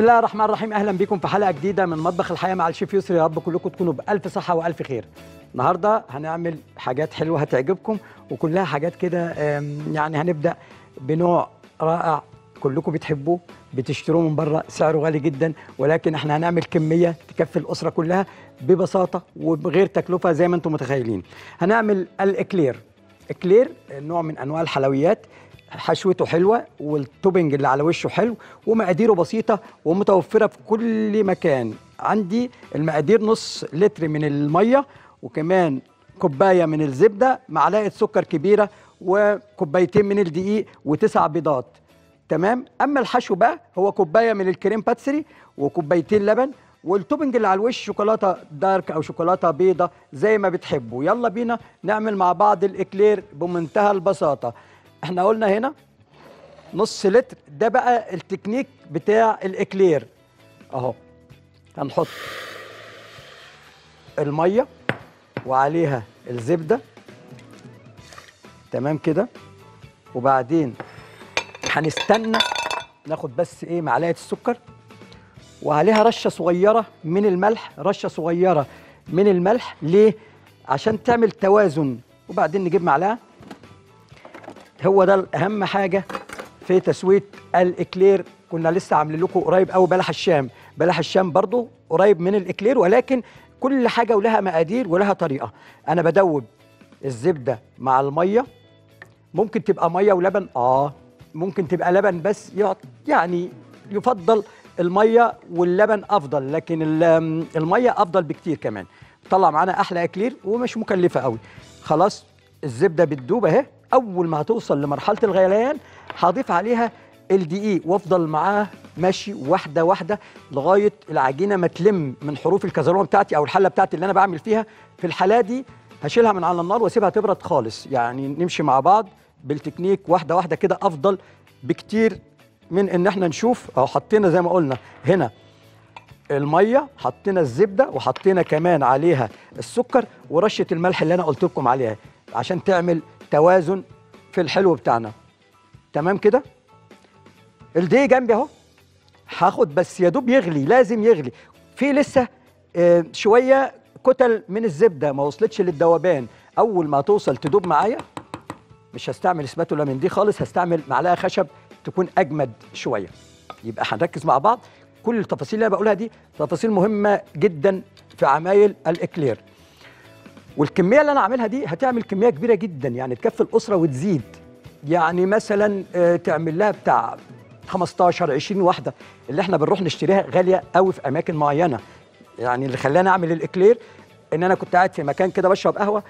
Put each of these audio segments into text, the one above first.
الله الرحمن الرحيم اهلا بكم في حلقه جديده من مطبخ الحياه مع الشيف يسري يا رب كلكم تكونوا بالف صحه والف خير النهارده هنعمل حاجات حلوه هتعجبكم وكلها حاجات كده آم، يعني هنبدا بنوع رائع كلكم بتحبوه بتشتروه من بره سعره غالي جدا ولكن احنا هنعمل كميه تكفي الاسره كلها ببساطه وبغير تكلفه زي ما انتم متخيلين هنعمل الاكلير اكلير نوع من انواع الحلويات حشوته حلوه والتوبنج اللي على وشه حلو ومقاديره بسيطه ومتوفره في كل مكان عندي المقادير نص لتر من الميه وكمان كوبايه من الزبده معلقه سكر كبيره وكوبايتين من الدقيق وتسع بيضات تمام اما الحشو بقى هو كوبايه من الكريم باتسري وكوبايتين لبن والتوبنج اللي على الوش شوكولاته دارك او شوكولاته بيضه زي ما بتحبوا يلا بينا نعمل مع بعض الاكلير بمنتهى البساطه احنا قلنا هنا نص لتر ده بقى التكنيك بتاع الاكلير اهو هنحط الميه وعليها الزبده تمام كده وبعدين هنستنى ناخد بس ايه معلقه السكر وعليها رشه صغيره من الملح رشه صغيره من الملح ليه عشان تعمل توازن وبعدين نجيب معلقه هو ده اهم حاجه في تسويه الاكلير كنا لسه عاملين لكم قريب قوي بلح الشام بلح الشام برضو قريب من الاكلير ولكن كل حاجه ولها مقادير ولها طريقه انا بدوب الزبده مع الميه ممكن تبقى ميه ولبن اه ممكن تبقى لبن بس يعط- يعني يفضل الميه واللبن افضل لكن ال- الميه افضل بكتير كمان طلع معانا احلى اكلير ومش مكلفه قوي خلاص الزبده بتدوب اهي اول ما هتوصل لمرحله الغليان هضيف عليها الدقيق وافضل معاه ماشي واحده واحده لغايه العجينه ما تلم من حروف الكزرونه بتاعتي او الحله بتاعتي اللي انا بعمل فيها في الحاله دي هشيلها من على النار واسيبها تبرد خالص يعني نمشي مع بعض بالتكنيك واحده واحده كده افضل بكتير من ان احنا نشوف او حطينا زي ما قلنا هنا الميه حطينا الزبده وحطينا كمان عليها السكر ورشه الملح اللي انا قلت لكم عليها عشان تعمل توازن في الحلو بتاعنا تمام كده الدقيق جنبي اهو هاخد بس يا دوب يغلي لازم يغلي في لسه آه، شويه كتل من الزبده ما وصلتش للذوبان اول ما توصل تدوب معايا مش هستعمل سباتولا من دي خالص هستعمل معلقه خشب تكون اجمد شويه يبقى هنركز مع بعض كل التفاصيل اللي انا بقولها دي تفاصيل مهمه جدا في عمايل الاكلير والكميه اللي انا عاملها دي هتعمل كميه كبيره جدا يعني تكفي الاسره وتزيد يعني مثلا آه، تعمل لها بتاع 15 20 واحده اللي احنا بنروح نشتريها غاليه قوي في اماكن معينه يعني اللي خلاني اعمل الاكلير ان انا كنت قاعد في مكان كده بشرب قهوه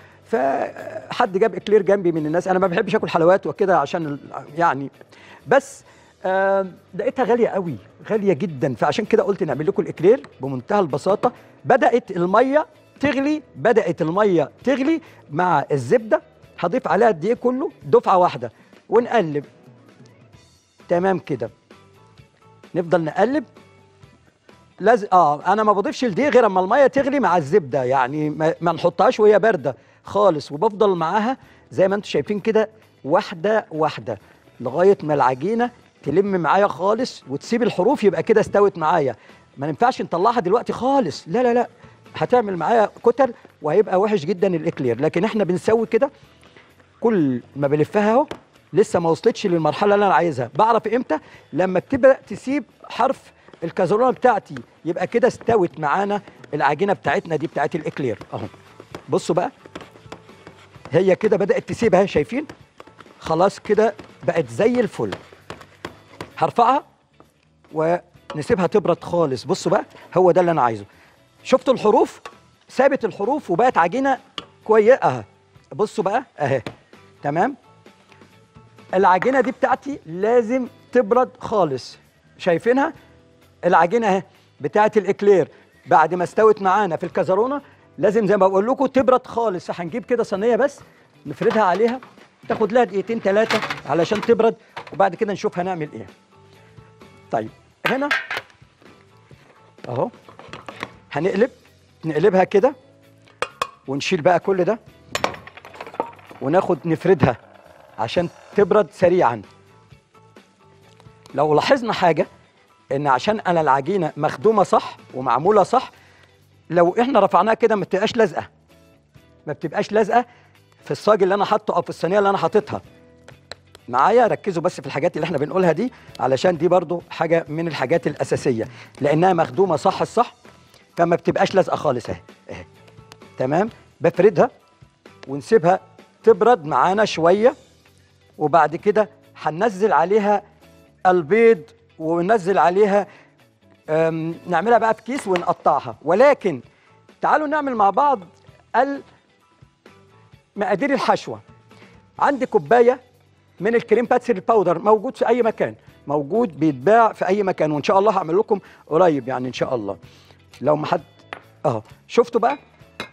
فحد جاب اكلير جنبي من الناس انا ما بحبش اكل حلويات وكده عشان ال- يعني بس آه، لقيتها غاليه قوي غاليه جدا فعشان كده قلت نعمل لكم الاكلير بمنتهى البساطه بدات الميه تغلي بدات الميه تغلي مع الزبده هضيف عليها الدقيق كله دفعه واحده ونقلب تمام كده نفضل نقلب لازم اه انا ما بضيفش الدقيق غير اما الميه تغلي مع الزبده يعني ما, ما نحطهاش وهي بارده خالص وبفضل معاها زي ما انتم شايفين كده واحده واحده لغايه ما العجينه تلم معايا خالص وتسيب الحروف يبقى كده استوت معايا ما ينفعش نطلعها دلوقتي خالص لا لا لا هتعمل معايا كتل وهيبقى وحش جدا الاكلير لكن احنا بنسوي كده كل ما بلفها اهو لسه ما وصلتش للمرحله اللي انا عايزها بعرف امتى لما بتبدا تسيب حرف الكازرونه بتاعتي يبقى كده استوت معانا العجينه بتاعتنا دي بتاعت الاكلير اهو بصوا بقى هي كده بدات تسيب اهي شايفين خلاص كده بقت زي الفل هرفعها ونسيبها تبرد خالص بصوا بقى هو ده اللي انا عايزه شفتوا الحروف سابت الحروف وبقت عجينه كويسه اهي بصوا بقى اهي تمام العجينه دي بتاعتي لازم تبرد خالص شايفينها العجينه اهي بتاعت الاكلير بعد ما استوت معانا في الكزرونه لازم زي ما بقول لكم تبرد خالص هنجيب كده صينيه بس نفردها عليها تاخد لها دقيقتين ثلاثه علشان تبرد وبعد كده نشوف هنعمل ايه طيب هنا اهو هنقلب نقلبها كده ونشيل بقى كل ده وناخد نفردها عشان تبرد سريعا لو لاحظنا حاجه ان عشان انا العجينه مخدومه صح ومعموله صح لو احنا رفعناها كده ما بتبقاش لازقه ما بتبقاش لازقه في الصاج اللي انا حاطه او في الصينيه اللي انا حاططها معايا ركزوا بس في الحاجات اللي احنا بنقولها دي علشان دي برضو حاجه من الحاجات الاساسيه لانها مخدومه صح الصح فما بتبقاش لازقه خالص اهي اهي تمام بفردها ونسيبها تبرد معانا شويه وبعد كده هننزل عليها البيض وننزل عليها أم، نعملها بقى في كيس ونقطعها ولكن تعالوا نعمل مع بعض مقادير الحشوه عندي كوبايه من الكريم باتسري الباودر موجود في اي مكان موجود بيتباع في اي مكان وان شاء الله هعمل لكم قريب يعني ان شاء الله لو ما حد اهو شفتوا بقى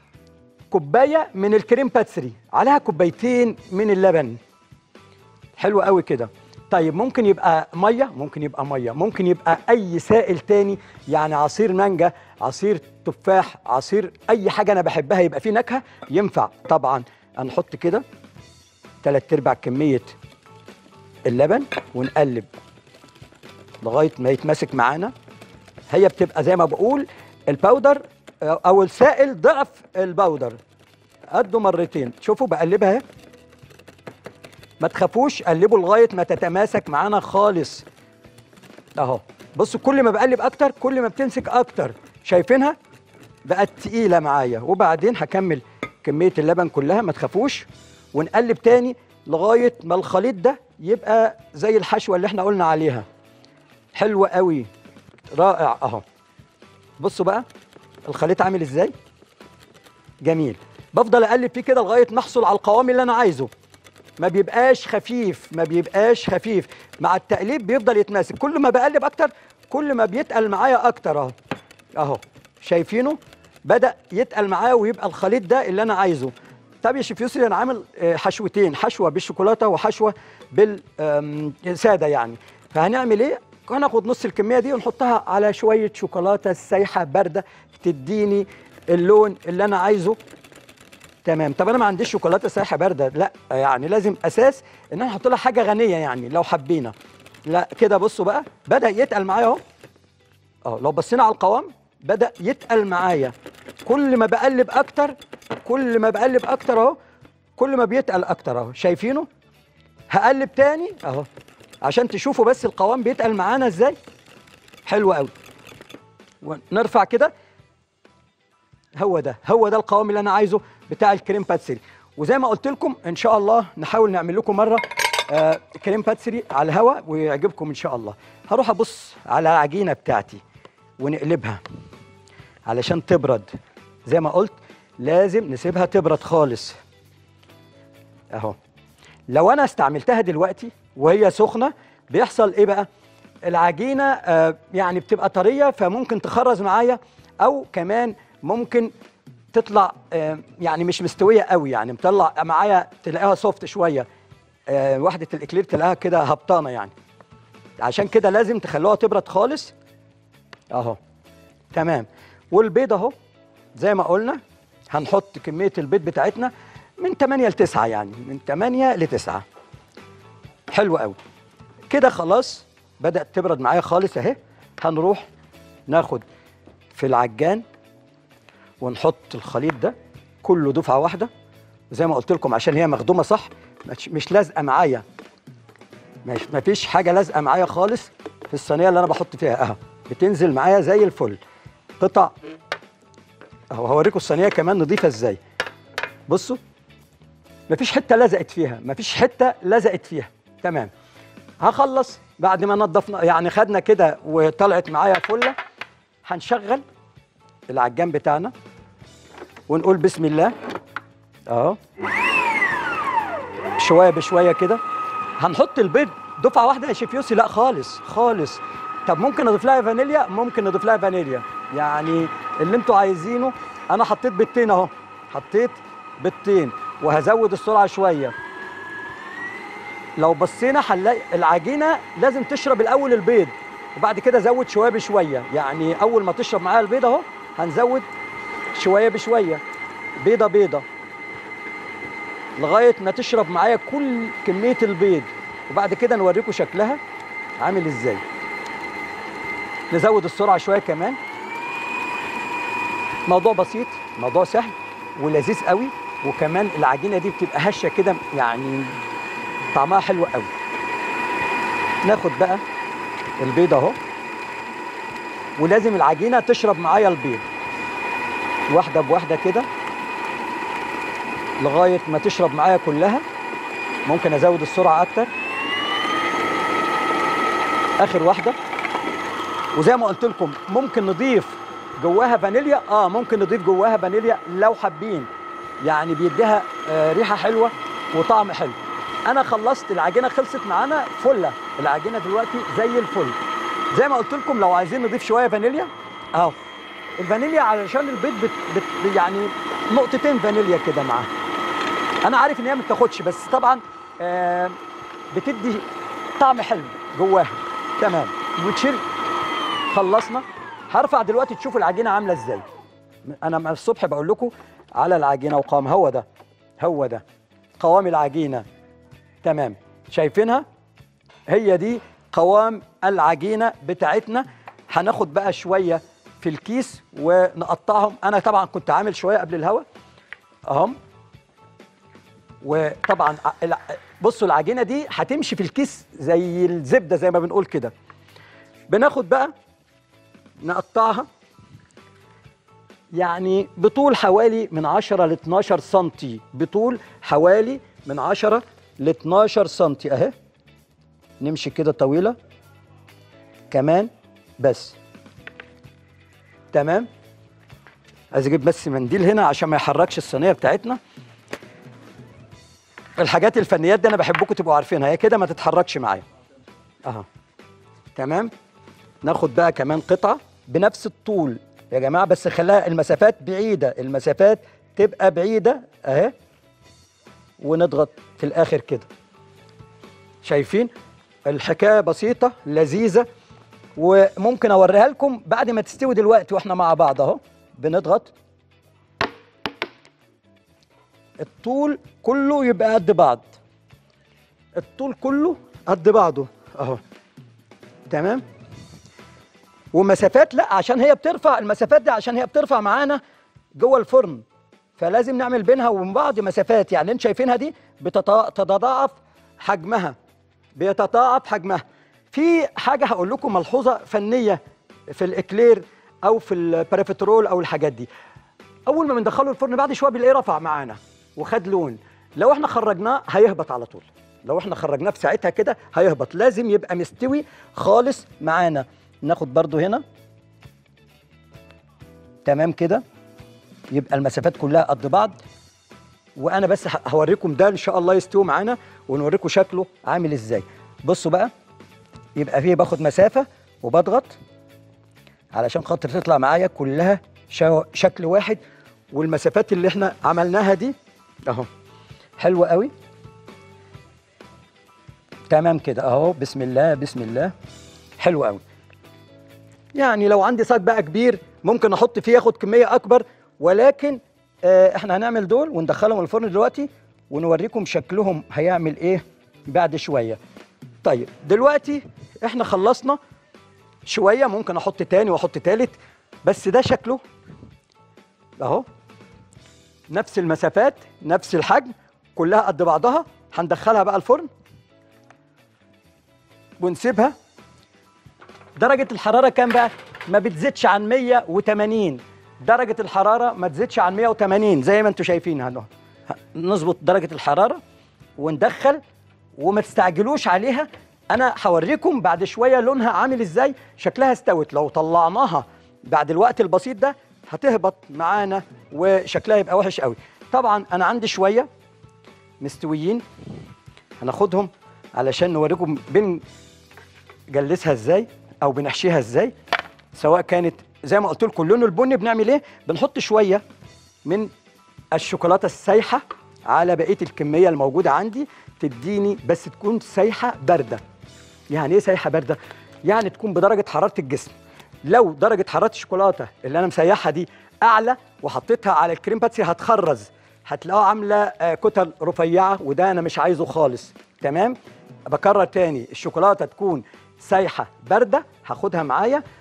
كوبايه من الكريم باتسري عليها كوبايتين من اللبن حلو قوي كده طيب ممكن يبقى ميه ممكن يبقى ميه ممكن يبقى اي سائل تاني يعني عصير مانجا عصير تفاح عصير اي حاجه انا بحبها يبقى فيه نكهه ينفع طبعا هنحط كده تلات ارباع كميه اللبن ونقلب لغايه ما يتماسك معانا هي بتبقى زي ما بقول الباودر او السائل ضعف الباودر قده مرتين شوفوا بقلبها اهي ما تخافوش قلبوا لغايه ما تتماسك معانا خالص اهو بصوا كل ما بقلب اكتر كل ما بتمسك اكتر شايفينها بقت تقيله معايا وبعدين هكمل كميه اللبن كلها ما تخافوش ونقلب تاني لغايه ما الخليط ده يبقى زي الحشوه اللي احنا قلنا عليها حلو قوي رائع اهو بصوا بقى الخليط عامل ازاي جميل بفضل اقلب فيه كده لغايه ما احصل على القوام اللي انا عايزه ما بيبقاش خفيف ما بيبقاش خفيف مع التقليب بيفضل يتماسك كل ما بقلب اكتر كل ما بيتقل معايا اكتر اهو اهو شايفينه بدا يتقل معايا ويبقى الخليط ده اللي انا عايزه طب يا شيف يسري انا عامل آه، حشوتين حشوه بالشوكولاته وحشوه بالساده يعني فهنعمل ايه هناخد نص الكميه دي ونحطها على شويه شوكولاته سايحه بارده تديني اللون اللي انا عايزه تمام طب انا ما عنديش شوكولاته سايحه بارده لا يعني لازم اساس ان انا احط لها حاجه غنيه يعني لو حبينا لا كده بصوا بقى بدا يتقل معايا اهو اه لو بصينا على القوام بدا يتقل معايا كل ما بقلب اكتر كل ما بقلب اكتر اهو كل ما بيتقل اكتر اهو شايفينه هقلب تاني اهو عشان تشوفوا بس القوام بيتقل معانا ازاي حلو قوي ونرفع كده هو ده هو ده القوام اللي انا عايزه بتاع الكريم باتسري وزي ما قلت لكم ان شاء الله نحاول نعمل لكم مره آه كريم باتسري على الهواء ويعجبكم ان شاء الله هروح ابص على العجينه بتاعتي ونقلبها علشان تبرد زي ما قلت لازم نسيبها تبرد خالص اهو لو انا استعملتها دلوقتي وهي سخنه بيحصل ايه بقى العجينه آه يعني بتبقى طريه فممكن تخرز معايا او كمان ممكن تطلع آه يعني مش مستويه قوي يعني مطلع معايا تلاقيها سوفت شويه آه وحده الاكلير تلاقيها كده هبطانه يعني عشان كده لازم تخلوها تبرد خالص اهو تمام والبيض اهو زي ما قلنا هنحط كميه البيض بتاعتنا من 8 ل 9 يعني من 8 ل 9 حلو قوي كده خلاص بدات تبرد معايا خالص اهي هنروح ناخد في العجان ونحط الخليط ده كله دفعه واحده وزي ما قلت لكم عشان هي مخدومه صح مش- مش لازقه معايا مش مفيش حاجه لازقه معايا خالص في الصينيه اللي انا بحط فيها اهو بتنزل معايا زي الفل قطع اهو هوريكم الصينيه كمان نضيفه ازاي بصوا مفيش حته لزقت فيها مفيش حته لزقت فيها تمام هخلص بعد ما نضفنا يعني خدنا كده وطلعت معايا فله هنشغل العجان بتاعنا ونقول بسم الله اهو شويه بشويه كده هنحط البيض دفعه واحده يا شيف يوسي لا خالص خالص طب ممكن نضيف لها فانيليا ممكن نضيف لها فانيليا يعني اللي انتوا عايزينه انا حطيت بيضتين اهو حطيت بيضتين وهزود السرعه شويه لو بصينا هنلاقي العجينه لازم تشرب الاول البيض وبعد كده زود شويه بشويه يعني اول ما تشرب معاها البيض اهو هنزود شويه بشويه بيضه بيضه لغايه ما تشرب معايا كل كميه البيض وبعد كده نوريكم شكلها عامل ازاي نزود السرعه شويه كمان موضوع بسيط موضوع سهل ولذيذ قوي وكمان العجينه دي بتبقى هشه كده يعني طعمها حلو قوي ناخد بقى البيض اهو ولازم العجينه تشرب معايا البيض واحده بواحده كده لغايه ما تشرب معايا كلها ممكن ازود السرعه اكتر اخر واحده وزي ما قلت لكم ممكن نضيف جواها فانيليا اه ممكن نضيف جواها فانيليا لو حابين يعني بيديها آه ريحه حلوه وطعم حلو انا خلصت العجينه خلصت معانا فله العجينه دلوقتي زي الفل زي ما قلت لكم لو عايزين نضيف شويه فانيليا اهو الفانيليا علشان البيض بت بت يعني نقطتين فانيليا كده معاها انا عارف ان هي ما بتاخدش بس طبعا آه بتدي طعم حلو جواها تمام وتشيل خلصنا هرفع دلوقتي تشوفوا العجينه عامله ازاي انا من الصبح بقول لكم على العجينه وقوام هو ده هو ده قوام العجينه تمام شايفينها هي دي قوام العجينه بتاعتنا هناخد بقى شويه في الكيس ونقطعهم انا طبعا كنت عامل شويه قبل الهوا اهم وطبعا الع- بصوا العجينه دي هتمشي في الكيس زي الزبده زي ما بنقول كده بناخد بقى نقطعها يعني بطول حوالي من 10 ل 12 سنتي بطول حوالي من 10 ل 12 سنتي اهي نمشي كده طويله كمان بس تمام عايز اجيب بس منديل هنا عشان ما يحركش الصينيه بتاعتنا الحاجات الفنيات دي انا بحبكم تبقوا عارفينها هي كده ما تتحركش معايا اهو تمام ناخد بقى كمان قطعه بنفس الطول يا جماعه بس خليها المسافات بعيده المسافات تبقى بعيده اهي ونضغط في الاخر كده شايفين الحكايه بسيطه لذيذه وممكن اوريها لكم بعد ما تستوي دلوقتي واحنا مع بعض اهو بنضغط الطول كله يبقى قد بعض الطول كله قد بعضه اهو تمام ومسافات لا عشان هي بترفع المسافات دي عشان هي بترفع معانا جوه الفرن فلازم نعمل بينها وبين بعض مسافات يعني انت شايفينها دي بتتضاعف حجمها بيتضاعف حجمها في حاجه هقول لكم ملحوظه فنيه في الاكلير او في البارافيترول او الحاجات دي اول ما بندخله الفرن بعد شويه بنلاقيه رفع معانا وخد لون لو احنا خرجناه هيهبط على طول لو احنا خرجناه في ساعتها كده هيهبط لازم يبقى مستوي خالص معانا ناخد برضو هنا تمام كده يبقى المسافات كلها قد بعض وانا بس ه- هوريكم ده ان شاء الله يستوي معانا ونوريكم شكله عامل ازاي بصوا بقى يبقى فيه باخد مسافه وبضغط علشان خاطر تطلع معايا كلها شو- شكل واحد والمسافات اللي احنا عملناها دي اهو حلوه قوي تمام كده اهو بسم الله بسم الله حلو قوي يعني لو عندي صاج بقى كبير ممكن احط فيه ياخد كميه اكبر ولكن آه احنا هنعمل دول وندخلهم الفرن دلوقتي ونوريكم شكلهم هيعمل ايه بعد شويه طيب دلوقتي احنا خلصنا شويه ممكن احط تاني واحط تالت بس ده شكله اهو نفس المسافات نفس الحجم كلها قد بعضها هندخلها بقى الفرن ونسيبها درجة الحرارة كام بقى؟ ما بتزيدش عن 180 درجة الحرارة ما تزيدش عن 180 زي ما انتم شايفين هنو نظبط درجة الحرارة وندخل وما تستعجلوش عليها انا هوريكم بعد شوية لونها عامل ازاي شكلها استوت لو طلعناها بعد الوقت البسيط ده هتهبط معانا وشكلها يبقى وحش قوي طبعا انا عندي شوية مستويين هناخدهم علشان نوريكم بنجلسها ازاي او بنحشيها ازاي سواء كانت زي ما قلت لكم اللون البني بنعمل ايه بنحط شويه من الشوكولاته السايحه على بقيه الكميه الموجوده عندي تديني بس تكون سايحه بارده يعني ايه سايحه بارده يعني تكون بدرجه حراره الجسم لو درجه حراره الشوكولاته اللي انا مسيحها دي اعلى وحطيتها على الكريم باتسي هتخرز هتلاقوها عامله آه، كتل رفيعه وده انا مش عايزه خالص تمام بكرر تاني الشوكولاته تكون سايحه بارده هاخدها معايا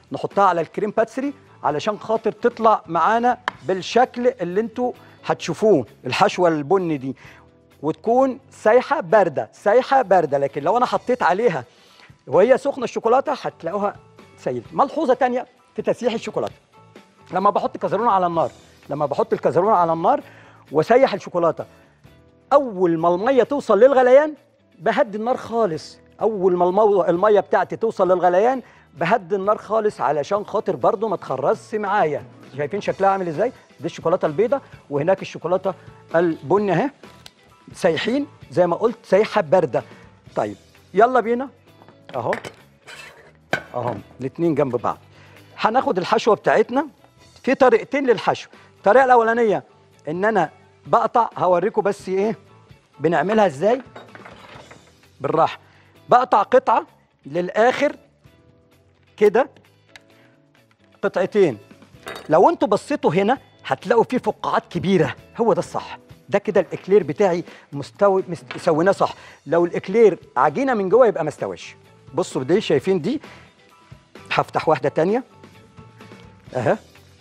نحطها على الكريم باتسري علشان خاطر تطلع معانا بالشكل اللي انتوا هتشوفوه الحشوه البني دي وتكون سايحه بارده سايحه بارده لكن لو انا حطيت عليها وهي سخنه الشوكولاته هتلاقوها سيل ملحوظه تانية في تسييح الشوكولاته لما بحط كزرونه على النار لما بحط الكزرونه على النار واسيح الشوكولاته اول ما الميه توصل للغليان بهدي النار خالص اول ما المو... الميه بتاعتي توصل للغليان بهدي النار خالص علشان خاطر برضو ما تخرزش معايا شايفين شكلها عامل ازاي دي الشوكولاته البيضاء وهناك الشوكولاته البني اهي سايحين زي ما قلت سايحه بارده طيب يلا بينا اهو اهو الاثنين جنب بعض هناخد الحشوه بتاعتنا في طريقتين للحشو الطريقه الاولانيه ان انا بقطع هوريكم بس ايه بنعملها ازاي بالراحه بقطع قطعه للاخر كده قطعتين لو انتوا بصيتوا هنا هتلاقوا فيه فقاعات كبيره هو ده الصح ده كده الاكلير بتاعي مستوي مست- سويناه صح لو الاكلير عجينه من جوه يبقى ما استواش بصوا دي شايفين دي هفتح واحده تانية اهي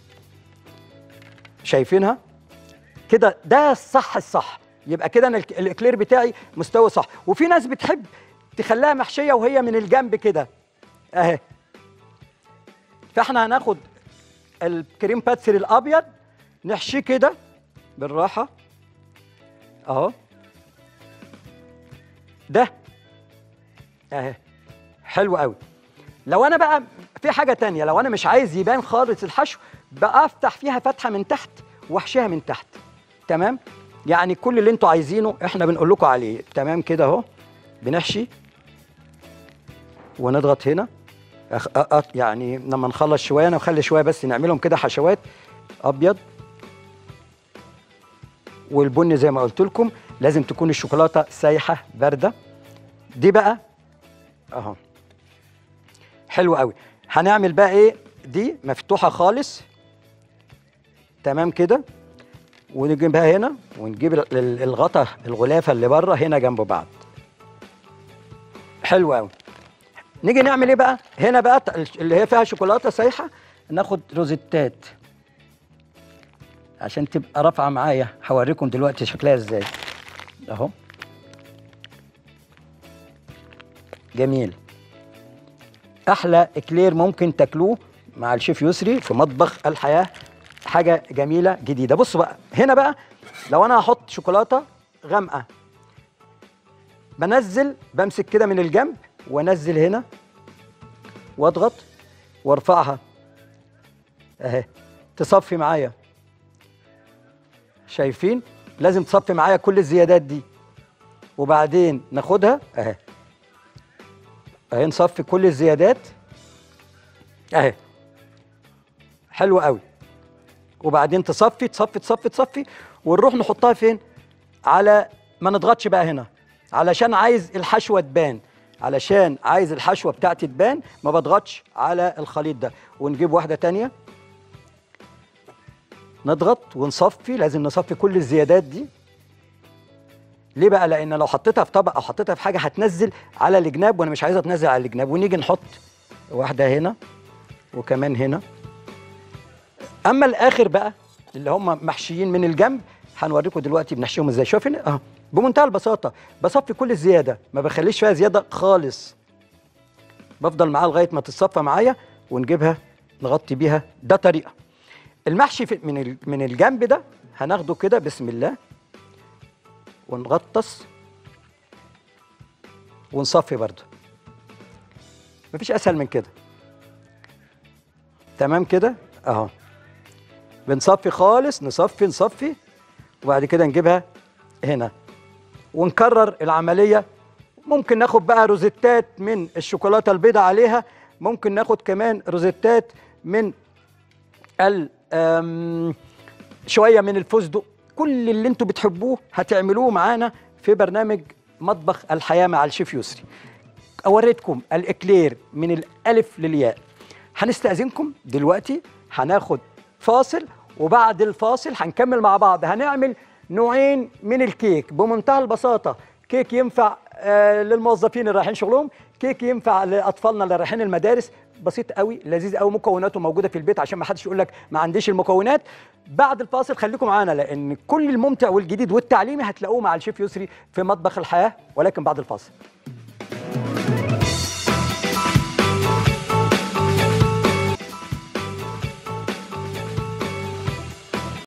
شايفينها كده ده الصح الصح يبقى كده انا الك- الاكلير بتاعي مستوي صح وفي ناس بتحب تخليها محشيه وهي من الجنب كده اهي فاحنا هناخد الكريم باتسري الابيض نحشيه كده بالراحه اهو ده اهي حلو قوي لو انا بقى في حاجه تانية لو انا مش عايز يبان خالص الحشو بقى افتح فيها فتحه من تحت واحشيها من تحت تمام يعني كل اللي انتوا عايزينه احنا بنقول لكم عليه تمام كده اهو بنحشي ونضغط هنا أخ... أ... أ... يعني لما نخلص شويه انا نخلي شويه بس نعملهم كده حشوات ابيض والبني زي ما قلت لكم لازم تكون الشوكولاته سايحه بارده دي بقى اهو حلو قوي هنعمل بقى ايه دي مفتوحه خالص تمام كده ونجيبها هنا ونجيب ال- ال- الغطا الغلافه اللي بره هنا جنب بعض حلو قوي نيجي نعمل ايه بقى هنا بقى ت- اللي هي فيها شوكولاته سايحه ناخد روزيتات عشان تبقى رافعه معايا هوريكم دلوقتي شكلها ازاي اهو جميل احلى اكلير ممكن تاكلوه مع الشيف يسري في مطبخ الحياه حاجه جميله جديده بصوا بقى هنا بقى لو انا هحط شوكولاته غامقه بنزل بمسك كده من الجنب وانزل هنا واضغط وارفعها اهي تصفي معايا شايفين لازم تصفي معايا كل الزيادات دي وبعدين ناخدها اهي اهي نصفي كل الزيادات اهي حلو قوي وبعدين تصفي تصفي تصفي تصفي ونروح نحطها فين على ما نضغطش بقى هنا علشان عايز الحشوه تبان علشان عايز الحشوه بتاعتي تبان ما بضغطش على الخليط ده ونجيب واحده تانية نضغط ونصفي لازم نصفي كل الزيادات دي ليه بقى لان لو حطيتها في طبق او حطيتها في حاجه هتنزل على الجناب وانا مش عايزها تنزل على الجناب ونيجي نحط واحده هنا وكمان هنا اما الاخر بقى اللي هم محشيين من الجنب هنوريكم دلوقتي بنحشيهم ازاي شايفين اه بمنتهى البساطه بصفي كل الزياده ما بخليش فيها زياده خالص بفضل معاها لغايه ما تتصفى معايا ونجيبها نغطي بيها ده طريقه المحشي في من ال- من الجنب ده هناخده كده بسم الله ونغطس ونصفي برضه مفيش اسهل من كده تمام كده اهو بنصفي خالص نصفي نصفي وبعد كده نجيبها هنا ونكرر العمليه ممكن ناخد بقى روزيتات من الشوكولاته البيضاء عليها ممكن ناخد كمان روزيتات من ال آم، شويه من الفستق كل اللي انتوا بتحبوه هتعملوه معانا في برنامج مطبخ الحياه مع الشيف يسري اوريتكم الاكلير من الالف للياء هنستاذنكم دلوقتي هناخد فاصل وبعد الفاصل هنكمل مع بعض هنعمل نوعين من الكيك بمنتهى البساطه كيك ينفع آه للموظفين اللي رايحين شغلهم كيك ينفع لاطفالنا اللي رايحين المدارس بسيط قوي لذيذ قوي مكوناته موجوده في البيت عشان ما حدش يقول لك ما عنديش المكونات بعد الفاصل خليكم معانا لان كل الممتع والجديد والتعليمي هتلاقوه مع الشيف يسري في مطبخ الحياه ولكن بعد الفاصل